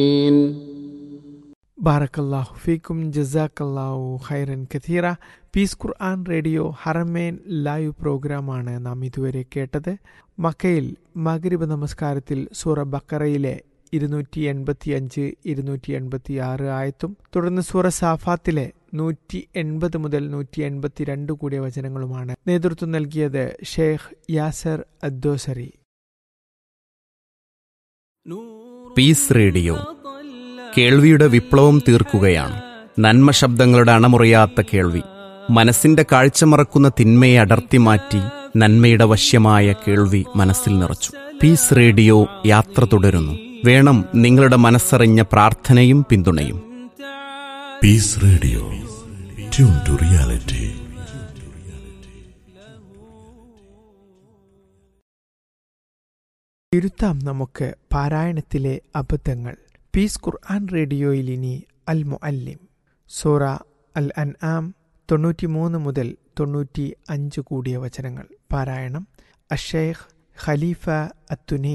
ബാറക്കല്ലാഹു ഫീക്കും ജസാക്കല്ലാഹു ഖൈറൻ കഥീറ Peace Quran radio Haramain live പ്രോഗ്രാമാണ് നാം ഇതുവരെ കേട്ടത് മക്കയിൽ മഗ്രിബ് നമസ്കാരത്തിൽ സൂറ ബക്കറയിലെ ഇരുന്നൂറ്റി എൺപത്തി അഞ്ച് ഇരുന്നൂറ്റി എൺപത്തി ആറ് ആയത്തും തുടർന്ന് സൂറ സാഫാത്തിലെ നൂറ്റി എൺപത് മുതൽ നൂറ്റി എൺപത്തി രണ്ട് കൂടിയ വചനങ്ങളുമാണ് നേതൃത്വം നൽകിയത് Sheikh Yasser Aldosari Peace radio കേൾവിയുടെ വിപ്ലവം തീർക്കുകയാണ് നന്മ ശബ്ദങ്ങളുടെ അണമുറിയാത്ത കേൾവി മനസ്സിന്റെ കാഴ്ച മറക്കുന്ന തിന്മയെ അടർത്തി മാറ്റി നന്മയുടെ വശ്യമായ കേൾവി മനസ്സിൽ നിറച്ചു പീസ് റേഡിയോ യാത്ര തുടരുന്നു വേണം നിങ്ങളുടെ മനസ്സറിഞ്ഞ പ്രാർത്ഥനയും പിന്തുണയും Peace radio tune to reality തിരുത്താം നമുക്ക് പാരായണത്തിലെ അബദ്ധങ്ങൾ പീസ് ഖുർആൻ റേഡിയോയിൽ ഇനി അൽ മുഅല്ലിം സൂറ അൽ അൻആം തൊണ്ണൂറ്റിമൂന്ന് മുതൽ തൊണ്ണൂറ്റി അഞ്ച് കൂടിയ വചനങ്ങൾ പാരായണം അഷേഖ് ഖലീഫ അത്തുനൈ